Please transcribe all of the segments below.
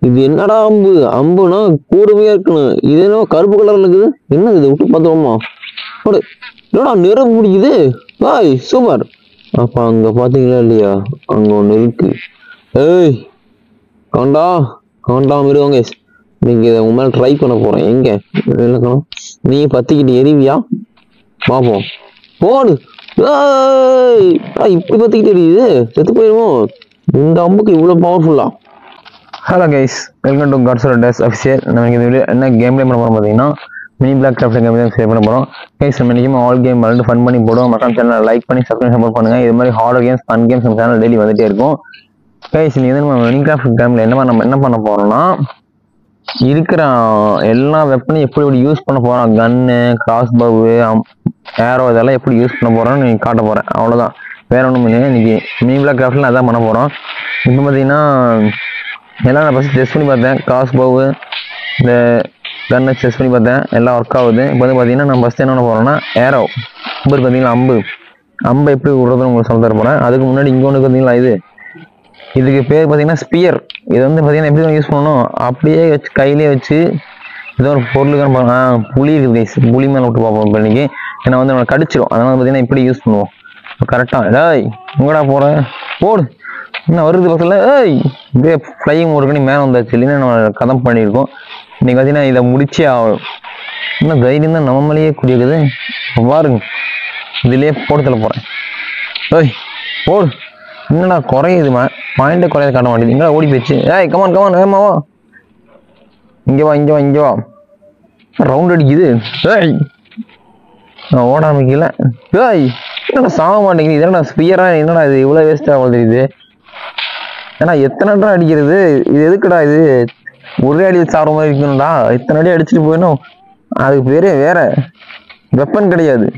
இது என்னடா அம்பு அம்புனா கூர்மையா இருக்கணும் இது என்ன கருப்பு கலர்ல இருக்குது என்ன இது விட்டு பார்த்துருவோமா போடு என்னடா நிறம் பிடிக்குது பாய் சூப்பர் அப்ப அங்க பாத்தீங்களா இல்லையா அங்க ஒண்ணு இருக்கு ஏய் காண்டா காண்டா மிருகங்க நீங்க இதை உங்க மேல ட்ரை பண்ண போறேன் எங்க இல்லக்கணும் நீ பத்திக்கிட்டு எரிவியா பாப்போம் போடு ஏய் ஆ, இப்படி பத்திக்கிட்டு எரியுது செத்து போயிருமோ இந்த அம்புக்கு இவ்வளவு பவர்ஃபுல்லா hello guys welcome to gods days official நம்ம இந்த வீடியோ என்ன கேம் ப்ளே பண்ண போறோம் பார்த்தீங்கன்னா மினி பிளாக் கிராஃப்ட் கேம் தான் ஷேர் பண்ண போறோம் கைஸ் நம்ம இன்னைக்கு ஆல் கேம் விளாண்டு ஃபன் பண்ணி போடுவோம் மக்கான சேனல் லைக் பண்ணி சப்ஸ்கிரைப் சப்போர்ட் பண்ணுங்க இது மாதிரி ஹார்டர் கேம்ஸ் ஃபன் கேம்ஸ் நம்ம சேனல் டெய்லி வந்துட்டே இருக்கும் கைஸ் நீ வந்து நம்ம மினி கிராஃப்ட் கேம்ல என்ன நம்ம என்ன பண்ண போறோம்னா இருக்கிற எல்லா வெப்பனையும் எப்படி எப்படி யூஸ் பண்ண போறோம் கன்னு கிராஸ் பவு ஏரோ இதெல்லாம் எப்படி யூஸ் பண்ண போறோம்னு நீ காட்ட போறேன் அவ்வளவுதான் வேற ஒன்றும் இல்லை இன்னைக்கு மினி பிளாக் கிராஃப்ட்ல அதான் பண்ண போறோம் இப்போ பார்த்தீங்கன்னா எல்லாம் நான் ஃபஸ்ட் டெஸ்ட் பண்ணி பார்த்தேன் கிராஸ் பவு இந்த கன்னை டெஸ்ட் பண்ணி பார்த்தேன் எல்லாம் ஒர்க் ஆகுது இப்போ வந்து பார்த்தீங்கன்னா நான் ஃபஸ்ட் என்ன பண்ண போறேன்னா ஏரோ அம்பு இருக்கு பார்த்தீங்களா அம்பு அம்பை எப்படி விடுறதுன்னு உங்களுக்கு சொல்ல தர போறேன் அதுக்கு முன்னாடி இங்கே ஒன்று பார்த்தீங்களா இது இதுக்கு பேர் பார்த்தீங்கன்னா ஸ்பியர் இது வந்து பார்த்தீங்கன்னா எப்படி யூஸ் பண்ணணும் அப்படியே வச்சு கையிலே வச்சு ஏதோ ஒரு பொருளுக்கான பா- ஆ புளி இருக்குது guys. புளி மேலே விட்டு பார்ப்போம் இப்போ இன்னைக்கு ஏன்னா வந்து நம்ம கடிச்சிடும் அதனால பார்த்தீங்கன்னா இப்படி யூஸ் பண்ணுவோம் கரெக்டாக டேய் உங்கடா போகிறேன் போடு என்ன வருது பக்கத்தில் ஏய் இப்படியே ஃப்ளையிங் ஒரு கணி மேலே வந்தாச்சு இல்லைன்னா நம்ம கதம் பண்ணியிருக்கோம் இன்னைக்கு பார்த்தீங்கன்னா இதை முடிச்சே ஆகும் இன்னும் தைரியம் தான் நம்ம மேலேயே குடியிருக்குது பாருங்க இதுலேயே போடுதல போகிறேன் ஏய் போடு என்னடா குறையுது பாயிண்டே குறையாது காட்ட மாட்டேங்குது எங்கடா ஓடி போயிடுச்சு ஏய் கமான் கமான் வேகமா வா இங்க வா இங்க வா இங்க வா ரவுண்ட் அடிக்குது ஏய் நான் ஓட ஆரம்பிக்கல ஏய் என்னடா சாக மாட்டேங்குது இதென்னடா ஸ்பியரா என்னடா இது இவ்வளவு வேஸ்ட் ஆகும் தெரியுது ஏன்னா எத்தனைடா அடிக்கிறது இது எதுக்குடா இது ஒரே அடி சாப்பிட்ற மாதிரி இருக்கணும்டா இத்தனை அடி அடிச்சுட்டு போயிடும் அதுக்கு பேரே வேற வெப்பன் கிடையாது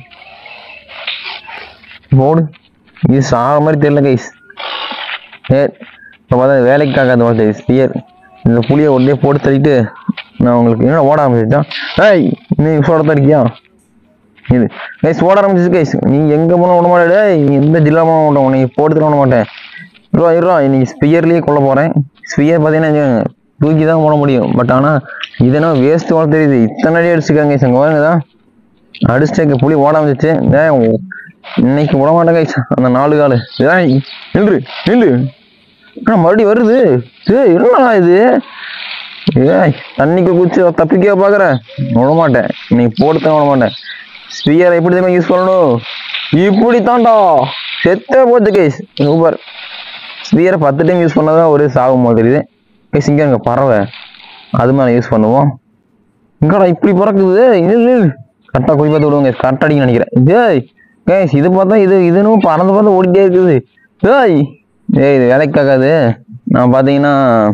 போடு இது சாகிற மாதிரி தெரியல கைஸ் ஏ இப்போ பார்த்தா வேலைக்காக அந்த மாதிரி ஸ்பியர் இந்த புளியை ஒன்றே போட்டு தள்ளிட்டு நான் உங்களுக்கு என்ன ஓட ஆரம்பிச்சிட்டான் ஏய் நீ சோடத்தான் இருக்கியா இது கைஸ் ஓட ஆரம்பிச்சிச்சு கைஸ் நீ எங்கே போனாலும் விட மாட்டே டேய் நீ எந்த ஜில்லா போனாலும் விட மாட்டேன் உன்னை போட்டு விட மாட்டேன் இருவா இருவா இன்னைக்கு ஸ்பியர்லேயே கொல்ல போகிறேன் ஸ்பியர் பார்த்தீங்கன்னா வச்சுக்கோங்க, தூக்கி தான் போட முடியும் பட் ஆனால் இதெல்லாம் வேஸ்ட் போல தெரியுது இத்தனை அடி அடிச்சுக்காங்க கைஸ் அங்கே பாருங்க தான் அடிச்சுட்டு புளி ஓட ஆரம்பிச்சிச்சு டேய், உ- இன்னைக்கு விட மாட்டேன் கைஸ் அந்த நாலு காலு ஏய் நில்லு நில்லு ஆனா மறுபடியும் வருது ஏய் என்னடா இது ஏய் தண்ணிக்கு குச்சி தப்பிக்க பாக்குற விட மாட்டேன் இன்னைக்கு போட்டு விட மாட்டேன் ஸ்பியரை எப்படி தான் யூஸ் பண்ணணும் இப்படி தான்டா செத்தே போச்சு கேஸ் சூப்பர் ஸ்பியரை பத்து டைம் யூஸ் பண்ணாதான் ஒரு சாகும் போது தெரியுது கேஸ் இங்க அங்க பறவை அது மேலே யூஸ் பண்ணுவோம் இங்கடா இப்படி பறக்குது இல்லை கரெக்டாக போய் பார்த்து விடுவோங்க கரெக்டாக அடிக்க நினைக்கிறேன் ஏய் கேஸ் இது பார்த்தா இது இதுன்னு பறந்து பறந்து ஓடிட்டே இருக்குது ஏய் ஏய் இது வேலைக்கு ஆகாது நான் பார்த்தீங்கன்னா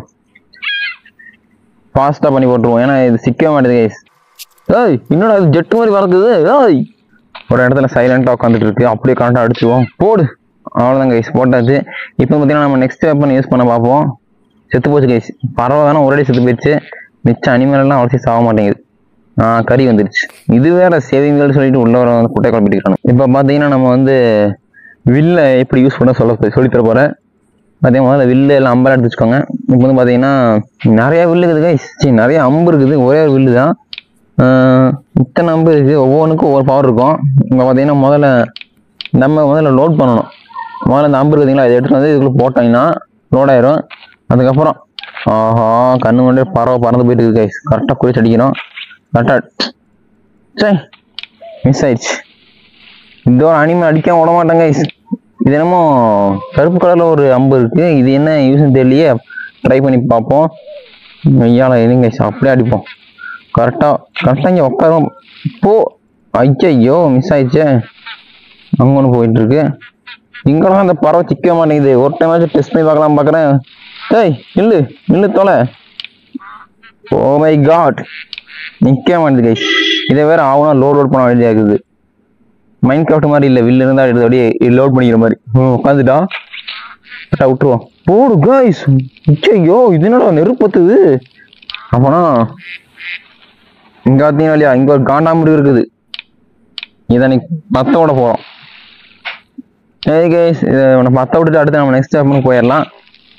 ஃபாஸ்ட்டாக பண்ணி போட்டுருவோம் ஏன்னா இது சிக்கவே மாட்டேது கைஸ் ஏய் என்னடா இது ஜெட்டு மாதிரி பறக்குது ஏய் ஒரு இடத்துல சைலண்டாக உட்காந்துட்டு இருக்கு அப்படியே கரெக்டாக அடிச்சுவோம் போடு அவ்வளோதான் கைஸ் போட்டாச்சு இப்போ பார்த்தீங்கன்னா நம்ம நெக்ஸ்ட் வெப்பன் யூஸ் பண்ண பார்ப்போம் செத்து போச்சு கைஸ் பறவை தானே ஒரே செத்து போயிடுச்சு மிச்சம் அனிமல் எல்லாம் அவ்வளோ சாக மாட்டேங்குது ஆ கறி வந்துருச்சு இது வேற சேவிங்கள் சொல்லிட்டு உள்ள வர வந்து குட்டை குழப்பிட்டு இருக்காங்க இப்போ பார்த்தீங்கன்னா நம்ம வந்து வில்ல எப்படி யூஸ் பண்ண சொல்ல சொல்லித் தர போறேன் பார்த்தீங்கன்னா முதல்ல வில்லு எல்லாம் அம்பெல்லாம் எடுத்து வச்சுக்கோங்க இப்போ வந்து பார்த்தீங்கன்னா நிறைய வில்லு இருக்குது guys. சீ நிறைய அம்பு இருக்குது ஒரே ஒரு வில்லு தான் ஆஹ் இத்தனை அம்பு இருக்குது ஒவ்வொன்றுக்கும் ஒவ்வொரு பவர் இருக்கும் இப்போ பார்த்தீங்கன்னா முதல்ல நம்ம முதல்ல லோட் பண்ணணும் முதல்ல இந்த அம்பு இருக்குதுங்களா இதை எடுத்துட்டு வந்து இதுக்குள்ள போட்டாங்கன்னா லோட் ஆயிரும் அதுக்கப்புறம் ஆஹா கண்ணு முன்னாடி பறவை பறந்து போயிட்டு இருக்கு கைஸ் கரெக்டாக குறிச்சு அடிக்கணும் கரெக்டாக சே மிஸ் ஆயிடுச்சு இந்த ஒரு அனிமல் அடிக்காம விட மாட்டாங்க guys. இது என்னமோ கருப்பு கலர்ல ஒரு அம்பு இருக்கு இது என்ன யூஸ்னு தெரியலையே ட்ரை பண்ணி பார்ப்போம் ஐயால இருங்க guys. அப்படியே அடிப்போம் கரெக்டா கரெக்டா இங்க உட்காரும் போ ஐயோ மிஸ் ஆயிடுச்சே அங்க ஒன்று போயிட்டு இருக்கு இங்கெல்லாம் அந்த பறவை சிக்க மாட்டேங்குது ஒரு டைம் ஆச்சும் டெஸ்ட் பண்ணி பார்க்கலாம் பார்க்குறேன் டேய் நில்லு நில்லு தொலை ஓ மை காட் நிக்க மாட்டேது கைஸ் இதை வேற ஆகணும் லோட் லோட் பண்ண வேண்டியதா இருக்குது மைண்ட் கிராஃப்ட் மாதிரி இல்லை வில்லு இருந்தா எடுத்து அப்படியே லோட் பண்ணிக்கிற மாதிரி உட்காந்துட்டா கரெக்டாக விட்டுருவோம் போடு கைஸ் ஐயோ இது என்னடா நெருப்பத்துது அப்பனா இங்க பார்த்தீங்கன்னா இல்லையா இங்க ஒரு காண்டாமிருகம் இருக்குது இதை நீ பத்த விட போறோம் ஏய் கைஸ் இதை உன்னை பத்த விட்டுட்டு அடுத்து நம்ம நெக்ஸ்ட் ஸ்டெப்னு போயிடலாம்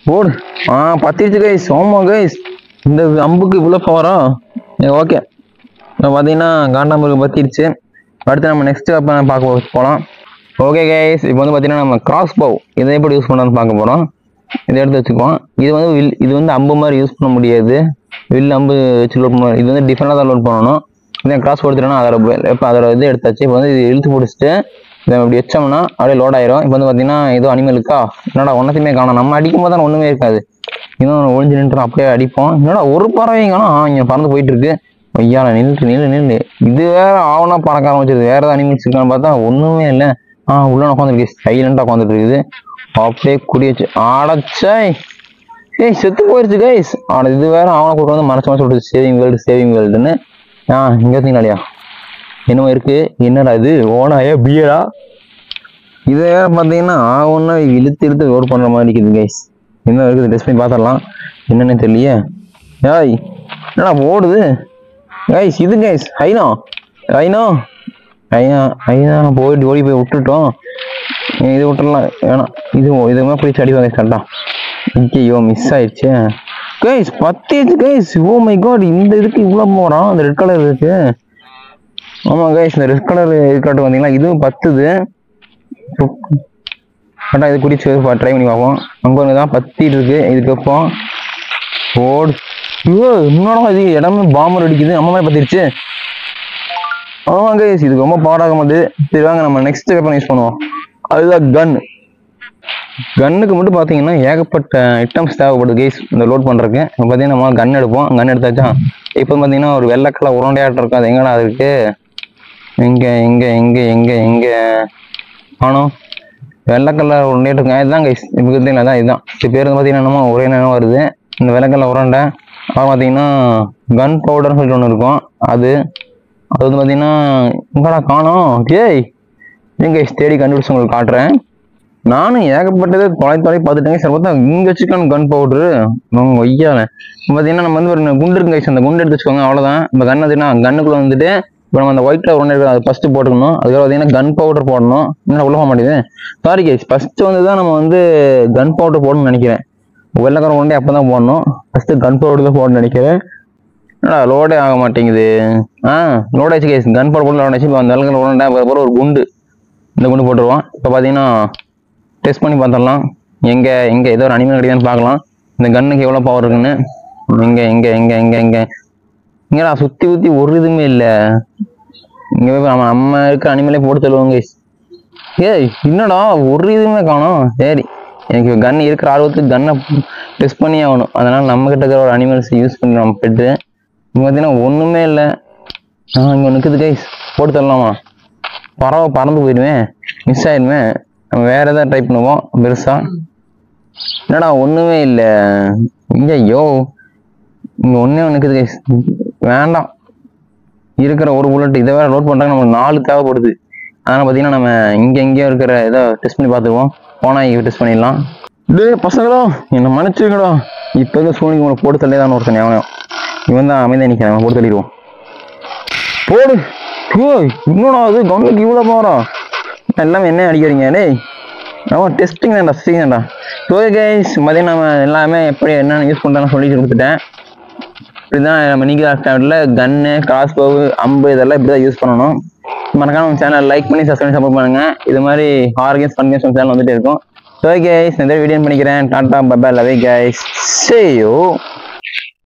போடு ஆ பத்திருச்சு கைஸ் ஆமா கைஸ் இந்த அம்புக்கு இவ்வளோ பவரா ஓகே இப்போ பார்த்தீங்கன்னா காண்டாம்புக்கு பத்திருச்சு அடுத்து நம்ம நெக்ஸ்ட் அப்போ பார்க்க போகலாம் ஓகே கைஸ் இப்போ வந்து பார்த்தீங்கன்னா நம்ம கிராஸ் பவ் இதை எப்படி யூஸ் பண்ணலாம்னு பார்க்க போகிறோம் இதை எடுத்து வச்சுக்குவோம் இது வந்து வில் இது வந்து அம்பு மாதிரி யூஸ் பண்ண முடியாது வில் அம்பு வச்சு லோட் பண்ண இது வந்து டிஃப்ரெண்டாக தான் லோட் பண்ணணும் இதை கிராஸ் கொடுத்துட்டோம்னா அதோட இப்போ அதோட இது எடுத்தாச்சு இப்போ வந்து இது இழுத்து பிடிச்சிட்டு இதை இப்படி வச்சோம்னா அப்படியே லோட் ஆயிரும் இப்போ வந்து பார்த்தீங்கன்னா ஏதோ அனிமலுக்கா என்னடா ஒன்றத்தையுமே காணும் நம்ம அடிக்கும் போது தான் ஒன்றுமே இருக்காது இன்னும் ஒழிஞ்சு நின்று அப்படியே அடிப்போம் என்னடா ஒரு பறவையும் காணும் ஆ இங்கே பறந்து போயிட்டு இருக்கு ஐயால நில்லு நில்லு நில்லு இது வேற ஆவணா பறக்க ஆரம்பிச்சது வேற ஏதாவது அனிமல்ஸ் இருக்கான்னு பார்த்தா ஒன்றுமே இல்லை ஆ உள்ள உட்காந்துருக்கு சைலண்டாக உட்காந்துட்டு இருக்குது அப்படியே குடியச்சு ஆடச்சை ஏய் செத்து போயிருச்சு கைஸ் ஆனா இது வேற அவனை கூட்டு வந்து மறைச்சு மறைச்சு விட்டுச்சு சேவிங் வேர்ல்டு சேவிங் வேர்ல்டுன்னு ஆ இங்க இருக்கீங்களாடியா என்னமோ இருக்கு என்னடா இது ஓனாயா பியரா இது வேற பார்த்தீங்கன்னா ஒன்றா இழுத்து இழுத்து லோட் பண்ற மாதிரி இருக்குது கைஸ் என்ன இருக்குது டெஸ்ட் பண்ணி பார்த்துடலாம் என்னன்னு தெரியலையே ஏய் என்னடா ஓடுது கைஸ் இது கைஸ் ஐனோ ஐனோ ஐயா ஐயா போயிட்டு ஓடி போய் விட்டுட்டோம் இது விட்டுறலாம் வேணாம் இது இதுவுமே பிடிச்சி அடிவாங்க கரெக்டாக ஐயோ மிஸ் ஆயிடுச்சு கைஸ் பத்திடுச்சு கைஸ் ஓ மை காட் இந்த இதுக்கு இவ்வளோ போகிறான் அந்த ரெட் கலர் இருக்கு ஆமாம் கைஸ் இந்த ரெட் கலர் இருக்காட்டு வந்தீங்களா இதுவும் பத்துது கரெக்டாக இது குடிச்சு ட்ரை பண்ணி பார்ப்போம் அங்கே ஒன்று தான் பத்திட்டு இருக்கு இதுக்கு வைப்போம் ஓடு ஐயோ இன்னொரு இது இடமே பாம்பர் அடிக்குது அம்மா மாதிரி பத்திருச்சு ஆமா கைஸ் இதுக்கு ரொம்ப பவராக மாட்டுது சரி வாங்க நம்ம நெக்ஸ்ட் வெப்பன் யூஸ் பண்ணுவோம் அதுதான் கன் கன்னுக்கு மட்டும் பார்த்தீங்கன்னா ஏகப்பட்ட ஐட்டம்ஸ் தேவைப்படுது கைஸ் இந்த லோட் பண்ணுறதுக்கு இப்போ பார்த்தீங்கன்னா நம்ம கன் எடுப்போம் கன் எடுத்தாச்சா இப்போ பார்த்தீங்கன்னா ஒரு வெள்ளை கலர் உருண்டையாட்டம் இருக்கும் அது எங்கடா அது இருக்கு எங்கே எங்கே எங்கே எங்கே எங்கே ஆனோம் வெள்ளை கலர் உருண்டையாட்டம் இருக்கும் இதுதான் கைஸ் இப்போ பார்த்தீங்கன்னா அதான் இதுதான் இது பேர் வந்து பார்த்தீங்கன்னா என்னமோ ஒரே நேரம் வருது இந்த வெள்ளை கலர் உருண்டை அப்புறம் பார்த்தீங்கன்னா கன் பவுடர்னு சொல்லிட்டு ஒன்று இருக்கும் அது அது வந்து பார்த்தீங்கன்னா எங்கடா காணோம் ஏய் எங்க தேடி கண்டுபிடிச்சு உங்களுக்கு காட்டுறேன் நானும் ஏகப்பட்டது தொலை தொலை பார்த்துட்டேங்க சார் பார்த்தா இங்கே வச்சுக்கான கன் பவுட்ரு உங்க ஒய்யால பார்த்தீங்கன்னா நம்ம வந்து ஒரு குண்டு இருக்கு guys, அந்த குண்டு எடுத்து வச்சுக்கோங்க அவ்வளோதான் இப்போ கன் அதுனா கண்ணுக்குள்ள வந்துட்டு இப்போ நம்ம அந்த ஒயிட் கலர் ஒன்று இருக்கு அதை ஃபஸ்ட்டு போட்டுக்கணும் அதுக்கப்புறம் பார்த்தீங்கன்னா கன் பவுடர் போடணும் என்ன உள்ள போக மாட்டேங்குது சாரி கேஸ் ஃபஸ்ட்டு வந்து தான் நம்ம வந்து கன் பவுடர் போடணும்னு நினைக்கிறேன் வெள்ளைக்கார உருண்டை அப்போ தான் போடணும் ஃபஸ்ட்டு கன் பவுடர் தான் போடணும்னு நினைக்கிறேன் என்னடா லோடே ஆக மாட்டேங்குது ஆ லோட் ஆச்சு கேஸ் கன் பவுடர் போட்டு லோட் ஆச்சு இப்போ அந்த வெள்ளக்கார உருண்டை அப்புறம் ஒரு குண்டு இந்த குண்டு போட்டுருவோம் இப்போ பார்த்தீங்கன்னா டெஸ்ட் பண்ணி பார்த்துடலாம் எங்கே எங்கே ஏதோ ஒரு அனிமல் கிடைக்குதான்னு பார்க்கலாம் இந்த கன்னுக்கு எவ்வளோ பவர் இருக்குன்னு எங்கே எங்கே எங்கே எங்கே எங்கே இங்கடா சுற்றி ஊற்றி ஒரு இதுவுமே இல்லை இங்கே போய் நம்ம நம்ம இருக்க அனிமலே போட்டு தருவோம் கைஸ் ஏய் என்னடா ஒரு இதுவுமே காணோம் சரி எனக்கு கன் இருக்கிற ஆர்வத்துக்கு கன்னை டெஸ்ட் பண்ணி ஆகணும் அதனால நம்ம கிட்ட இருக்கிற ஒரு அனிமல்ஸ் யூஸ் பண்ணி நம்ம பெற்று இங்கே பார்த்தீங்கன்னா ஒன்றுமே இல்லை ஆ இங்கே நிற்குது கைஸ் போட்டு தரலாமா பறவை பறந்து போயிடுவேன் மிஸ் ஆயிடுவேன் நம்ம வேற ஏதாவது ட்ரை பண்ணுவோம் பெருசா என்னடா ஒண்ணுமே இல்ல இங்க ஐயோ இங்க ஒண்ணே ஒண்ணு இருக்குது guys. வேண்டாம் இருக்கிற ஒரு புல்லட் இதை வேற லோட் பண்றாங்க நமக்கு நாலு தேவைப்படுது அதனால பாத்தீங்கன்னா நம்ம இங்க எங்கேயோ இருக்கிற இதை டெஸ்ட் பண்ணி பார்த்துக்குவோம் போனா இங்க டெஸ்ட் பண்ணிடலாம் டேய் பசங்களா என்ன மன்னிச்சுக்கடா இப்ப இருக்க சூழ்நிலை உங்களை போட்டு தள்ளி தான் ஒருத்தன் எவனோ இவன் தான் அமைதியா நிக்கிறேன் அவன் போட்டு தள்ளிடுவோம் போடு ஓய் இன்னொடா அது கவர்மெண்ட் இவ்வளோ போகிறா எல்லாமே என்ன அடிக்கிறீங்க டேய் நம்ம டெஸ்டிங் தான்டா சரிங்கடா ஓகே கைஸ் மதியம் நம்ம எல்லாமே எப்படி என்னென்ன யூஸ் பண்ணுறான்னு சொல்லி கொடுத்துட்டேன் இப்படிதான் நம்ம நீங்க ஸ்டாண்டில் கன்னு கிராஸ் பவு அம்பு இதெல்லாம் இப்படி தான் யூஸ் பண்ணணும் மறக்காம நம்ம சேனல் லைக் பண்ணி சப்ஸ்கிரைப் சப்போர்ட் பண்ணுங்க இது மாதிரி ஹார் கேம்ஸ் ஃபன் கேம்ஸ் சேனல் வந்துட்டு இருக்கும் ஓகே கைஸ் இந்த வீடியோ பண்ணிக்கிறேன் டாட்டா பபா லவே கைஸ் சே யூ